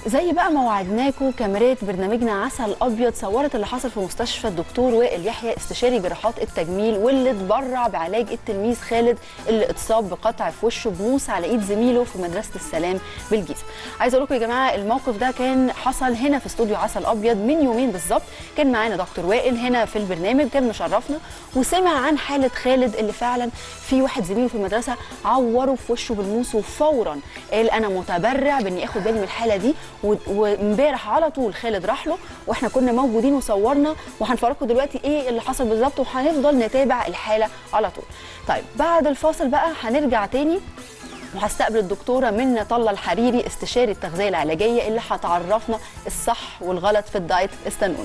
زي بقى ما وعدناكم كاميرات برنامجنا عسل ابيض صورت اللي حصل في مستشفى الدكتور وائل يحيى استشاري جراحات التجميل واللي اتبرع بعلاج التلميذ خالد اللي اتصاب بقطع في وشه بموس على ايد زميله في مدرسه السلام بالجيزه. عايزه اقول لكم يا جماعه الموقف ده كان حصل هنا في استوديو عسل ابيض من يومين بالظبط كان معانا دكتور وائل هنا في البرنامج كان مشرفنا وسمع عن حاله خالد اللي فعلا في واحد زميله في المدرسه عوره في وشه بالموس وفورا قال انا متبرع باني اخد بالي من الحاله دي و- وامبارح على طول خالد راح له واحنا كنا موجودين وصورنا وهنفرجكم دلوقتي ايه اللي حصل بالظبط وهنفضل نتابع الحاله على طول. طيب بعد الفاصل بقى هنرجع تاني وهستقبل الدكتوره منى طله الحريري استشاري التغذيه العلاجيه اللي هتعرفنا الصح والغلط في الدايت استنونا.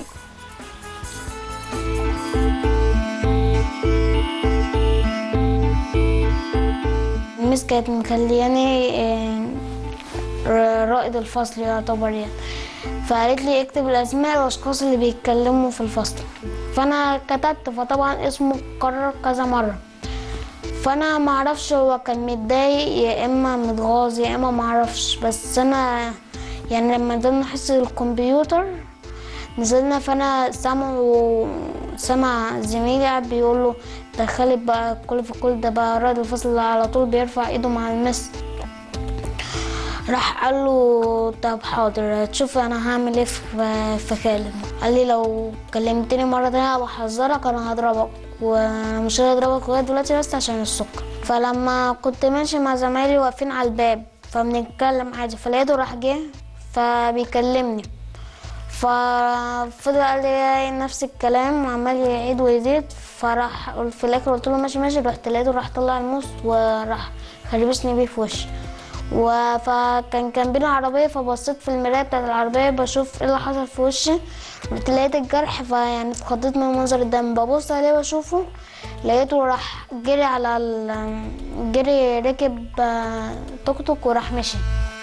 الميس كانت مخلياني آه، رائد الفصل يعتبر يعني فقالت لي اكتب الاسماء الاشخاص اللي بيتكلموا في الفصل فانا كتبت فطبعا اسمه اتكرر كذا مره فانا ما اعرفش هو كان متضايق يا اما متغاظ يا اما ما اعرفش بس انا يعني لما نزلنا حصه الكمبيوتر نزلنا فانا سامعه سمع زميلي قاعد بيقول له ده خالد بقى كل في كل ده بقى رائد الفصل على طول بيرفع ايده مع المس راح قال له طب حاضر تشوف انا هعمل ايه في في خالد قال لي لو كلمتني مره تانية بحذرك انا هضربك وانا مش هضربك لغايه دلوقتي بس عشان السكر فلما كنت ماشي مع زمايلي واقفين على الباب فبنتكلم عادي فلقيته راح جه فبيكلمني ففضل قال لي نفس الكلام وعمال يعيد ويزيد فراح في الاخر قلت له ماشي ماشي رحت لقيته راح طلع الموس وراح خربشني بيه في وشي و- فكان كان بينا عربية فبصيت في المراية بتاعت العربية بشوف ايه اللي حصل في وشي قلت لقيت الجرح فيعني اتخضيت من منظر الدم ببص عليه بشوفه لقيته راح جري على ال... جري ركب آه، توك توك وراح مشي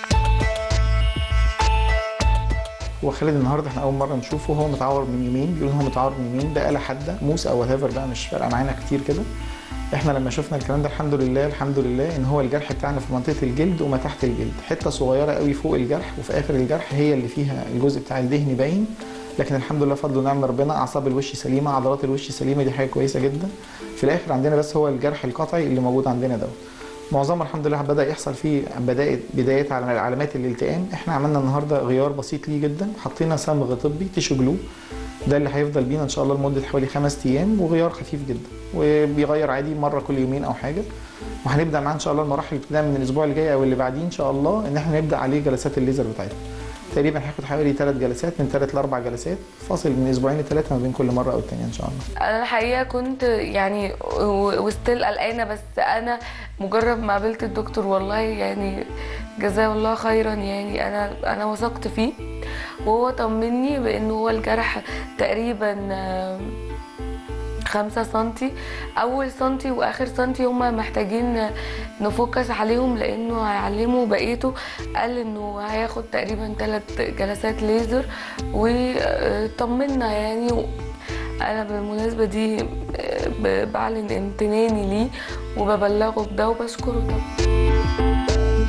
هو خالد النهارده احنا اول مره نشوفه هو متعور من يومين بيقول هو متعور من يومين ده آلة حاده موس او وات بقى مش فارقه معانا كتير كده احنا لما شفنا الكلام ده الحمد لله الحمد لله ان هو الجرح بتاعنا في منطقه الجلد وما تحت الجلد حته صغيره قوي فوق الجرح وفي اخر الجرح هي اللي فيها الجزء بتاع الدهن باين لكن الحمد لله فضل ونعم ربنا اعصاب الوش سليمه عضلات الوش سليمه دي حاجه كويسه جدا في الاخر عندنا بس هو الجرح القطعي اللي موجود عندنا دوت معظمها الحمد لله بدا يحصل فيه بدايه بدايات على علامات الالتئام احنا عملنا النهارده غيار بسيط ليه جدا حطينا صمغ طبي تيشو جلو ده اللي هيفضل بينا ان شاء الله لمده حوالي خمس ايام وغيار خفيف جدا وبيغير عادي مره كل يومين او حاجه وهنبدا معاه ان شاء الله المراحل ابتداء من الاسبوع الجاي او اللي بعديه ان شاء الله ان احنا نبدا عليه جلسات الليزر بتاعتنا تقريبا هياخد حوالي ثلاث جلسات من ثلاث لاربع جلسات فاصل من اسبوعين لثلاثه ما بين كل مره او الثانيه ان شاء الله انا الحقيقه كنت يعني و- وستيل قلقانه بس انا مجرد ما قابلت الدكتور والله يعني جزاه الله خيرا يعني انا انا وثقت فيه وهو طمني بان هو الجرح تقريبا آه، خمسة سنتي أول سنتي وآخر سنتي هما محتاجين نفوكس عليهم لأنه هيعلموا بقيته قال إنه هياخد تقريبا ثلاث جلسات ليزر وطمنا يعني أنا بالمناسبة دي آه، ب- بعلن امتناني ليه وببلغه بده وبشكره طبعا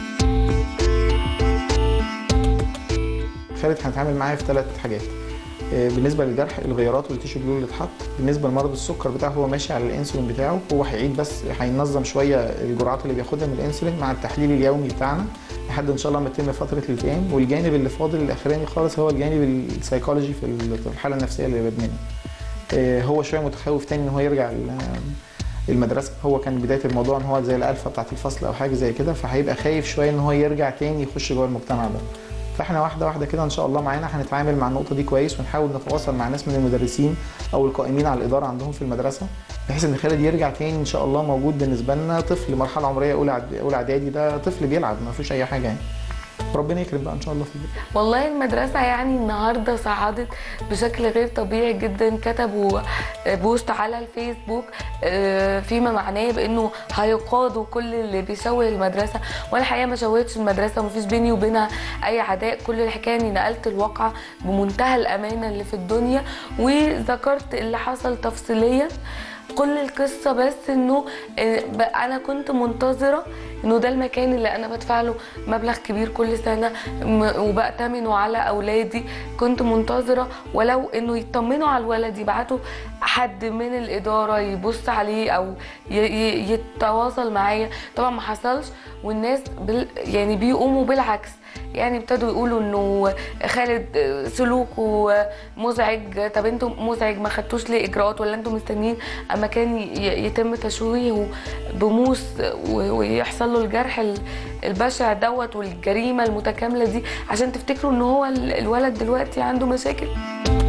خالد هنتعامل معاه في ثلاث حاجات آه، بالنسبه للجرح الغيارات والتيشو جلو اللي اتحط بالنسبه لمرض السكر بتاعه هو ماشي على الانسولين بتاعه هو هيعيد بس هينظم شويه الجرعات اللي بياخدها من الانسولين مع التحليل اليومي بتاعنا لحد ان شاء الله ما تتم فتره الالتئام والجانب اللي فاضل الاخراني خالص هو الجانب السيكولوجي في الحاله النفسيه للبنان آه، هو شويه متخوف تاني ان هو يرجع ال- المدرسه هو كان بدايه الموضوع ان هو زي الالفه بتاعت الفصل او حاجه زي كده فهيبقى خايف شويه ان هو يرجع تاني يخش جوه المجتمع ده فاحنا واحده واحده كده ان شاء الله معانا هنتعامل مع النقطه دي كويس ونحاول نتواصل مع ناس من المدرسين او القائمين على الاداره عندهم في المدرسه بحيث ان خالد يرجع تاني ان شاء الله موجود بالنسبه لنا طفل مرحله عمريه اولى إعد- اولى اعدادي ده طفل بيلعب ما فيش اي حاجه يعني ربنا يكرم بقى ان شاء الله في البيت والله المدرسة يعني النهاردة صعدت بشكل غير طبيعي جدا كتبوا بوست على الفيسبوك آه، فيما معناه بانه هيقاضوا كل اللي بيشوه المدرسة وانا الحقيقة ما شوهتش المدرسة ومفيش بيني وبينها اي عداء كل الحكاية اني نقلت الواقعة بمنتهى الامانة اللي في الدنيا وذكرت اللي حصل تفصيليا كل القصة بس انه آه، ب- انا كنت منتظرة انه ده المكان اللي انا بدفع له مبلغ كبير كل سنه م- وبأتمنه على اولادي كنت منتظره ولو انه يطمنوا على الولد يبعتوا حد من الاداره يبص عليه او ي- ي- يتواصل معايا طبعا ما حصلش والناس بال يعني بيقوموا بالعكس يعني ابتدوا يقولوا انه خالد سلوكه مزعج طب انتم مزعج ما خدتوش ليه اجراءات ولا انتم مستنيين اما كان ي- يتم تشويهه بموس و- ويحصل له الجرح ال- البشع دوت والجريمه المتكامله دي عشان تفتكروا ان هو ال- الولد دلوقتي عنده مشاكل